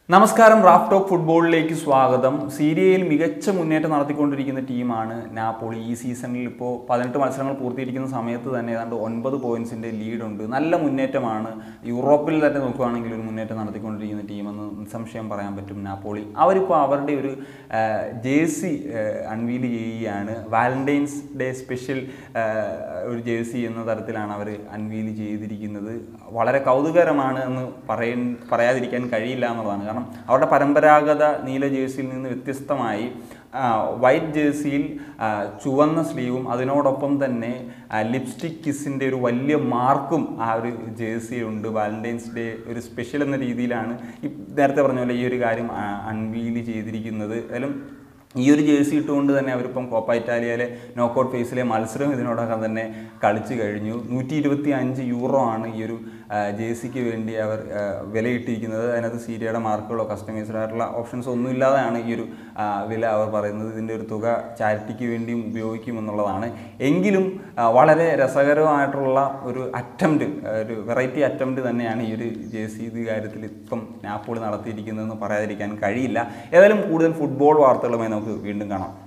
നമസ്കാരം Raf talk ഫുട്ബോളിലേക്ക് സ്വാഗതം സീരിയയിൽ മികച്ച മുന്നേറ്റം നടത്തിക്കൊണ്ടിരിക്കുന്ന ടീമാണ് നാപ്പോളി ഈ സീസണിൽ ഇപ്പോൾ പതിനെട്ട് മത്സരങ്ങൾ പൂർത്തീകരിക്കുന്ന സമയത്ത് തന്നെ ഏതാണ്ട് ഒൻപത് പോയിന്റ്സിൻ്റെ ലീഡുണ്ട് നല്ല മുന്നേറ്റമാണ് യൂറോപ്പിൽ തന്നെ നോക്കുകയാണെങ്കിൽ ഒരു മുന്നേറ്റം നടത്തിക്കൊണ്ടിരിക്കുന്ന ടീമെന്ന് നിസ്സംശയം പറയാൻ പറ്റും നാപ്പോളി അവരിപ്പോൾ അവരുടെ ഒരു ജേഴ്സി അൺവീൽ ചെയ്യുകയാണ് വാലന്റൈൻസ് ഡേ സ്പെഷ്യൽ ഒരു ജേഴ്സി എന്ന തരത്തിലാണ് അവർ അൺവീൽ ചെയ്തിരിക്കുന്നത് വളരെ കൗതുകരമാണ് എന്ന് പറയ പറയാതിരിക്കാൻ കഴിയില്ല എന്നുള്ളതാണ് കാരണം അവരുടെ പരമ്പരാഗത നീല ജേഴ്സിയിൽ നിന്ന് വ്യത്യസ്തമായി വൈറ്റ് ജേഴ്സിയിൽ ആ, ചുവന്ന സ്ലീവും അതിനോടൊപ്പം തന്നെ ലിപ്സ്റ്റിക് കിസിൻ്റെ ഒരു വലിയ മാർക്കും ആ ഒരു ജേഴ്സിയിലുണ്ട് വാലന്റൈൻസ് ഡേ ഒരു സ്പെഷ്യൽ എന്ന രീതിയിലാണ് ഈ നേരത്തെ പറഞ്ഞ പോലെ ഈ ഒരു കാര്യം അൺവീൽ ചെയ്തിരിക്കുന്നത് അതിലും ഈ ഒരു ജേഴ്സി ഇട്ടുകൊണ്ട് തന്നെ അവരിപ്പം കോപ്പ ഇറ്റാലിയയിലെ നോക്കൗട്ട് ഫേസിലെ മത്സരം ഇതിനോടകം തന്നെ കളിച്ചു കഴിഞ്ഞു നൂറ്റി ഇരുപത്തി അഞ്ച് യൂറോ ആണ് ഈ ഒരു ആ, ജേഴ്സിക്ക് വേണ്ടി അവർ ആ, വിലയിട്ടിരിക്കുന്നത് അതിനകത്ത് സീരിയയുടെ മാർക്കുകളോ കസ്റ്റമൈസ്ഡ് ആയിട്ടുള്ള ഓപ്ഷൻസ് ഒന്നും ഇല്ലാതെയാണ് ഈ ഒരു ആ, വില അവർ പറയുന്നത് ഇതിൻ്റെ ഒരു തുക ചാരിറ്റിക്ക് വേണ്ടിയും ഉപയോഗിക്കുമെന്നുള്ളതാണ് എങ്കിലും ആ, വളരെ രസകരമായിട്ടുള്ള ഒരു അറ്റംപ്റ്റ് ഒരു വെറൈറ്റി അറ്റംപ്റ്റ് തന്നെയാണ് ഈ ഒരു ജേഴ്സി ഇത് കാര്യത്തിൽ ഇപ്പം നാപ്പോളി നടത്തിയിരിക്കുന്നതെന്ന് പറയാതിരിക്കാൻ കഴിയില്ല ഏതായാലും കൂടുതൽ ഫുട്ബോൾ വാർത്തകളുമായി നമുക്ക് വീണ്ടും കാണാം